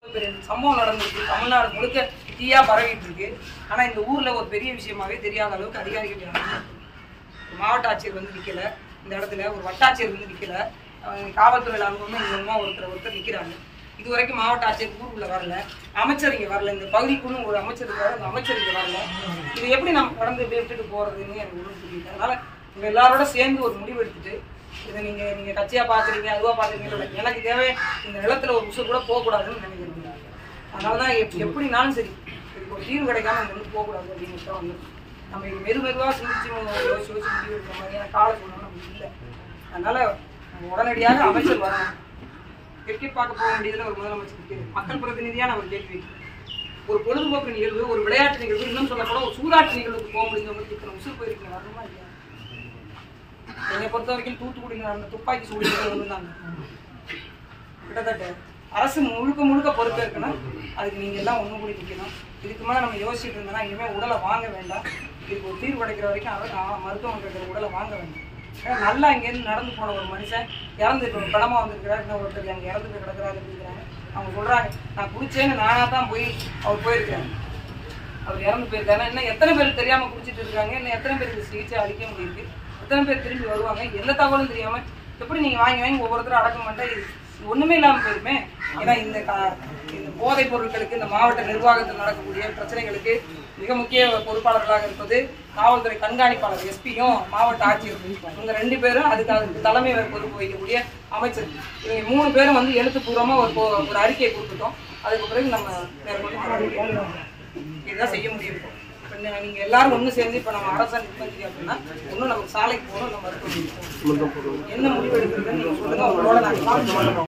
பெரிய சம்பவம் நடந்திருக்கு தமிழ்நாடு முழுக்க தீயா பரவிட்டு இருக்கு ஆனா இந்த ஊர்ல ஒரு பெரிய விஷயமாவே தெரியாத அளவுக்கு அதிகாரிகள் யாரும் இல்ல. ஒரு மாவட்ட ஆட்சியர் வந்து நிக்கல இந்த இடத்துல ஒரு வட்டாட்சியர் வந்து நிக்கல அவங்க காவல்துறையில அனுபவம் இங்க ஒருத்தர் ஒருத்தர் நிக்கிறாங்க இது வரைக்கும் மாவட்ட ஆட்சியர் ஊருக்குள்ள வரல அமைச்சர் இங்க வரல இந்த பகுதிக்குன்னு ஒரு அமைச்சர் இருக்காரு அந்த அமைச்சர் இங்க வரல இது எப்படி நம்ம கடந்து இப்படி விட்டுட்டு போறதுன்னு எனக்கு ஒன்றும் புரியல அதனால உங்க எல்லாரோட சேர்ந்து ஒரு முடிவு எடுத்துட்டு இதை நீங்க நீங்க கட்சியா பாக்குறீங்க அதுவா பாக்குறீங்க எனக்கு தேவை இந்த நிலத்துல ஒரு உசு கூட போகக்கூடாதுன்னு நினைக்கிறேன் அதனாலதான் எப்- எப்படினாலும் சரி இதுக்கு ஒரு தீர்வு கிடைக்காம நம்ம வந்து போகக்கூடாது அப்படின்னு தான் வந்து நம்ம இது மெது மெதுவா சிந்திச்சு யோசிச்சு யோசிச்சு முடிவு எடுக்கிற மாதிரியான கால சூழ்நிலை நமக்கு இல்லை அதனால நம்ம உடனடியாக அமைச்சர் வரணும் கிரிக்கெட் பார்க்க போக வேண்டியதுல ஒரு முதலமைச்சர் இருக்கு மக்கள் பிரதிநிதியா நம்ம கேள்வி வைக்கிறோம் ஒரு பொழுதுபோக்கு நிகழ்வு ஒரு விளையாட்டு நிகழ்வு இன்னும் சொல்ல போனா ஒரு சூதாட்ட நிகழ்வுக்கு போக முடிஞ்சவங்களுக்கு இத்தனை உசுறு போயிருக்கீங்க வரணுமா இல்லையா என்னை பொறுத்த வரைக்கும் தூத்துக்குடியில் நடந்த துப்பாக்கி சூடு இருந்தாங்க கிட்டத்தட்ட அரசு முழுக்க முழுக்க பொறுப்பேற்கணும் அதுக்கு நீங்க எல்லாம் ஒண்ணு கூடி நிற்கணும் இதுக்கு மேலே நம்ம யோசிச்சுட்டு இருந்தோம்னா இனிமேல் உடலை வாங்க வேண்டாம் இதுக்கு ஒரு தீர்வு கிடைக்கிற வரைக்கும் அவர் ஆ- மருத்துவமனை இருக்கிற உடலை வாங்க வேண்டாம் ஏன்னா நல்லா இங்கேருந்து நடந்து போன ஒரு மனுஷன் இறந்து இப்போ படமா வந்திருக்கிறார் இன்னும் ஒருத்தர் அங்கே இறந்து போய் கிடக்குறாரு அப்படிங்கிறாங்க அவங்க சொல்றாங்க நான் குடிச்சேன்னு நானா தான் போய் அவர் போயிருக்கிறேன் அவர் இறந்து போயிருக்காரு இன்னும் எத்தனை பேர் தெரியாம குடிச்சிட்டு இருக்காங்க இன்னும் எத்தனை பேருக்கு சிகிச்சை அளிக்க முடியுது எத்தனை பேர் திரும்பி வருவாங்க எந்த தகவலும் தெரியாம எப்படி நீங்க வாங்கி வாங்கி ஒவ்வொருத்தரும் அடக்கம் பண்ணிட்டா இது இது ஒண்ணுமே இல்லாம போயிருமே ஏன்னா இந்த கா- இந்த போதைப் பொருட்களுக்கு இந்த மாவட்ட நிர்வாகத்தில் நடக்கக்கூடிய பிரச்சனைகளுக்கு மிக முக்கிய பொறுப்பாளர்களாக இருப்பது காவல்துறை கண்காணிப்பாளர் எஸ்பியும் மாவட்ட ஆட்சியர் இவங்க ரெண்டு பேரும் அதுக்கு அதுக்கு தலைமை பொறுப்பு வகிக்கக்கூடிய அமைச்சர் இவங்க மூணு பேரும் வந்து எழுத்துப்பூர்வமா ஒரு பொ- ஒரு அறிக்கையை கொடுத்துட்டோம் அதுக்கு பிறகு நம்ம வேற ஒண்ணும் இதுதான் செய்ய முடியும் இப்போ. இப்ப நீ- நீங்க எல்லாரும் ஒண்ணு சேர்ந்து இப்ப நம்ம அரசன் நிர்பந்தி அப்படின்னா ஒண்ணு நமக்கு சாலைக்கு போகணும் நம்ம மருத்துவமனைக்கு போகணும் என்ன முடிவு எடுக்கிறதுன்னு நீங்க சொல்லுங்க உங்களோட நாங்க